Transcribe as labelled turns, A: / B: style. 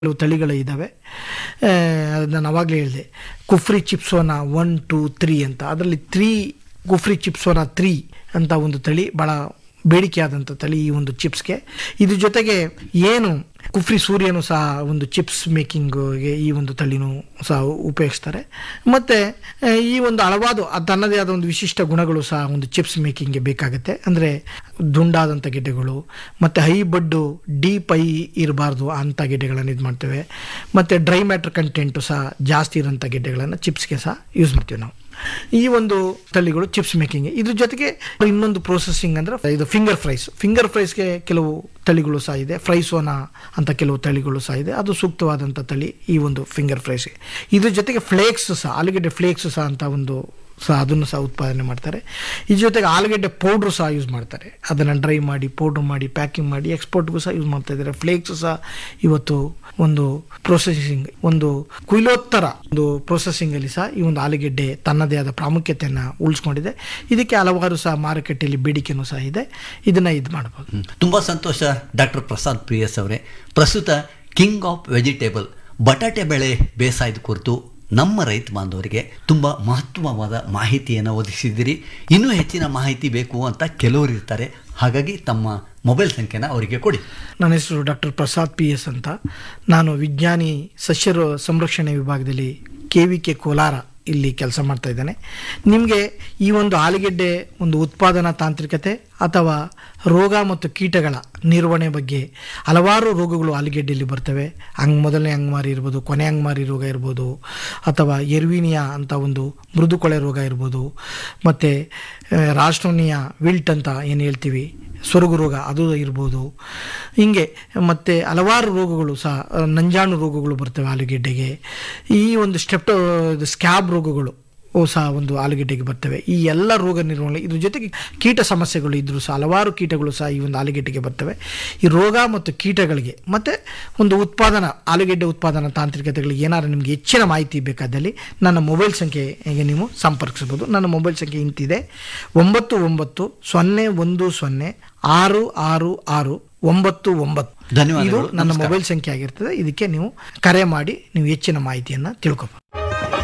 A: ಕೆಲವು ತಳಿಗಳು ಇದ್ದಾವೆ ನಾನು ಅವಾಗಲೇ ಹೇಳಿದೆ ಕುಫ್ರಿ ಚಿಪ್ಸೋನ ಒನ್ ಟೂ ತ್ರೀ ಅಂತ ಅದರಲ್ಲಿ ತ್ರೀ ಕುಫ್ರಿ ಚಿಪ್ಸೋನ ತ್ರೀ ಅಂತ ಒಂದು ತಳಿ ಭಾಳ ಬೇಡಿಕೆಯಾದಂಥ ತಳಿ ಈ ಒಂದು ಚಿಪ್ಸ್ಗೆ ಇದ್ರ ಜೊತೆಗೆ ಏನು ಕುಫ್ರಿ ಸೂರ್ಯನು ಸಹ ಒಂದು ಚಿಪ್ಸ್ ಮೇಕಿಂಗ್ಗೆ ಈ ಒಂದು ತಳಿನೂ ಸಹ ಉಪಯೋಗಿಸ್ತಾರೆ ಮತ್ತು ಈ ಒಂದು ಹಳವಾದ ಅದು ತನ್ನದೇ ಆದ ಒಂದು ವಿಶಿಷ್ಟ ಗುಣಗಳು ಸಹ ಒಂದು ಚಿಪ್ಸ್ ಮೇಕಿಂಗ್ಗೆ ಬೇಕಾಗುತ್ತೆ ಅಂದರೆ ದುಂಡಾದಂಥ ಗೆಡ್ಡೆಗಳು ಮತ್ತು ಹೈ ಬಡ್ಡು ಡೀಪ್ ಐ ಇರಬಾರ್ದು ಅಂಥ ಗೆಡ್ಡೆಗಳನ್ನು ಇದು ಮಾಡ್ತೇವೆ ಮತ್ತು ಡ್ರೈ ಮ್ಯಾಟ್ರ್ ಕಂಟೆಂಟು ಸಹ ಜಾಸ್ತಿ ಇರೋಂಥ ಗೆಡ್ಡೆಗಳನ್ನು ಚಿಪ್ಸ್ಗೆ ಸಹ ಯೂಸ್ ಮಾಡ್ತೀವಿ ನಾವು ಈ ಒಂದು ತಳಿಗಳು ಚಿಪ್ಸ್ ಮೇಕಿಂಗ್ ಇದ್ರ ಜೊತೆಗೆ ಇನ್ನೊಂದು ಪ್ರೊಸೆಸಿಂಗ್ ಅಂದ್ರೆ ಇದು ಫಿಂಗರ್ ಫ್ರೈಸ್ ಫಿಂಗರ್ ಫ್ರೈಸ್ಗೆ ಕೆಲವು ತಳಿಗಳು ಸಹ ಇದೆ ಫ್ರೈಸೋನಾ ಅಂತ ಕೆಲವು ತಳಿಗಳು ಸಹ ಇದೆ ಅದು ಸೂಕ್ತವಾದಂಥ ತಳಿ ಈ ಒಂದು ಫಿಂಗರ್ ಫ್ರೈಸ್ಗೆ ಇದ್ರ ಜೊತೆಗೆ ಫ್ಲೇಕ್ಸ್ ಸಹ ಆಲೂಗೆಡ್ಡೆ ಫ್ಲೇಕ್ಸ್ ಸಹ ಅಂತ ಒಂದು ಸಹ ಅದನ್ನು ಸಹ ಉತ್ಪಾದನೆ ಮಾಡ್ತಾರೆ ಇದ್ರ ಜೊತೆಗೆ ಆಲೂಗೆಡ್ಡೆ ಪೌಡ್ರು ಸಹ ಯೂಸ್ ಮಾಡ್ತಾರೆ ಅದನ್ನು ಡ್ರೈ ಮಾಡಿ ಪೌಡ್ರ್ ಮಾಡಿ ಪ್ಯಾಕಿಂಗ್ ಮಾಡಿ ಎಕ್ಸ್ಪೋರ್ಟ್ಗೂ ಸಹ ಯೂಸ್ ಮಾಡ್ತಾ ಇದ್ದಾರೆ ಫ್ಲೇಕ್ಸ್ ಸಹ ಇವತ್ತು ಒಂದು ಪ್ರೊಸೆಸಿಂಗ್ ಒಂದು ಕುಯ್ಲೋತ್ತರ ಒಂದು ಪ್ರೊಸೆಸಿಂಗ್ ಅಲ್ಲಿ ಸಹ ಈ ಒಂದು ಆಲೂಗೆಡ್ಡೆ ತನ್ನದೇ ಆದ ಪ್ರಾಮುಖ್ಯತೆಯನ್ನು ಉಳಿಸ್ಕೊಂಡಿದೆ ಇದಕ್ಕೆ ಹಲವಾರು ಸಹ ಮಾರುಕಟ್ಟೆಯಲ್ಲಿ ಬೇಡಿಕೆನೂ ಸಹ ಇದೆ ಇದನ್ನ ಇದು ಮಾಡಬಹುದು
B: ಹ್ಮ್. ತುಂಬಾ ಸಂತೋಷ ಡಾಕ್ಟರ್ ಪ್ರಸಾದ್ ಪ್ರಿಯಸ್ ಅವರೇ ಪ್ರಸ್ತುತ ಕಿಂಗ್ ಆಫ್ ವೆಜಿಟೇಬಲ್ ಬಟಾಟೆ ಬೆಳೆ ಬೇಸಾಯದ ಕುರಿತು ನಮ್ಮ ರೈತ ಬಾಂಧವರಿಗೆ ತುಂಬ ಮಹತ್ವವಾದ ಮಾಹಿತಿಯನ್ನು ಒದಗಿಸಿದ್ದೀರಿ ಇನ್ನೂ ಹೆಚ್ಚಿನ ಮಾಹಿತಿ ಬೇಕು ಅಂತ ಕೆಲವರು ಇರ್ತಾರೆ ಹಾಗಾಗಿ ತಮ್ಮ ಮೊಬೈಲ್ ಸಂಖ್ಯೆನ ಅವರಿಗೆ ಕೊಡಿ
A: ನನ್ನ ಹೆಸರು ಡಾಕ್ಟರ್ ಪ್ರಸಾದ್ ಪಿ ಎಸ್ ಅಂತ ನಾನು ವಿಜ್ಞಾನಿ ಸಸ್ಯ ರೋ- ಸಂರಕ್ಷಣೆ ವಿಭಾಗದಲ್ಲಿ ಕೆ ವಿ ಕೆ ಕೋಲಾರ ಇಲ್ಲಿ ಕೆಲಸ ಮಾಡ್ತಾ ಇದ್ದೇನೆ ನಿಮಗೆ ಈ ಒಂದು ಆಲೂಗೆಡ್ಡೆ ಒಂದು ಉತ್ಪಾದನಾ ತಾಂತ್ರಿಕತೆ ಅಥವಾ ರೋಗ ಮತ್ತು ಕೀಟಗಳ ನಿರ್ವಹಣೆ ಬಗ್ಗೆ ಹಲವಾರು ರೋಗಗಳು ಆಲೂಗೆಡ್ಡೆಯಲ್ಲಿ ಬರ್ತವೆ ಅಂಗ್ ಮೊದಲನೇ ಅಂಗಮಾರಿ ಇರ್ಬೋದು ಕೊನೆ ಅಂಗಮಾರಿ ರೋಗ ಇರ್ಬೋದು ಅಥವಾ ಎರ್ವಿನಿಯಾ ಅಂತ ಒಂದು ಮೃದುಕೊಳೆ ರೋಗ ಇರ್ಬೋದು ಮತ್ತು ರಾಷ್ಟ್ರೋನಿಯ ವಿಲ್ಟ್ ಅಂತ ಏನು ಹೇಳ್ತೀವಿ ಸೊರಗು ರೋಗ ಅದು ಇರ್ಬೋದು ಹಿಂಗೆ ಮತ್ತು ಹಲವಾರು ರೋಗಗಳು ಸಹ ಆ, ನಂಜಾಣು ರೋಗಗಳು ಬರ್ತವೆ ಆಲೂಗೆಡ್ಡೆಗೆ ಈ ಒಂದು ಸ್ಟೆಪ್ಟೋ ಸ್ಕ್ಯಾಬ್ ರೋಗಗಳು ಅವು ಸಹ ಒಂದು ಆಲೂಗೆಡ್ಡೆಗೆ ಬರ್ತವೆ ಈ ಎಲ್ಲ ರೋಗ ನಿರ್ವಹಣೆ ಇದ್ರ ಜೊತೆಗೆ ಕೀಟ ಸಮಸ್ಯೆಗಳು ಇದ್ರೂ ಸಹ ಹಲವಾರು ಕೀಟಗಳು ಸಹ ಈ ಒಂದು ಆಲೂಗೆಡ್ಡೆಗೆ ಬರ್ತವೆ ಈ ರೋಗ ಮತ್ತು ಕೀಟಗಳಿಗೆ ಮತ್ತು ಒಂದು ಉತ್ಪಾದನಾ ಆಲೂಗೆಡ್ಡೆ ಉತ್ಪಾದನಾ ತಾಂತ್ರಿಕತೆಗಳಿಗೆ ಏನಾದ್ರು ನಿಮಗೆ ಹೆಚ್ಚಿನ ಮಾಹಿತಿ ಬೇಕಾದಲ್ಲಿ ನನ್ನ ಮೊಬೈಲ್ ಸಂಖ್ಯೆಗೆ ನೀವು ಸಂಪರ್ಕಿಸಬಹುದು ನನ್ನ ಮೊಬೈಲ್ ಸಂಖ್ಯೆ ಇಂತಿದೆ ಒಂಬತ್ತು ಒಂಬತ್ತು ಸೊನ್ನೆ ಒಂದು ಸೊನ್ನೆ ಆರು ಆರು ಆರು ಒಂಬತ್ತು ಒಂಬತ್ತು
B: ಧನ್ಯವಾದಗಳು.
A: ಇದು ನನ್ನ
B: ನಮಸ್ಕಾರ.
A: ಮೊಬೈಲ್ ಸಂಖ್ಯೆ ಆಗಿರ್ತದೆ ಇದಕ್ಕೆ ನೀವು ಕರೆ ಮಾಡಿ ನೀವು ಹೆಚ್ಚಿನ ಮಾಹಿತಿಯನ್ನು ತಿಳ್ಕೊಬಹುದು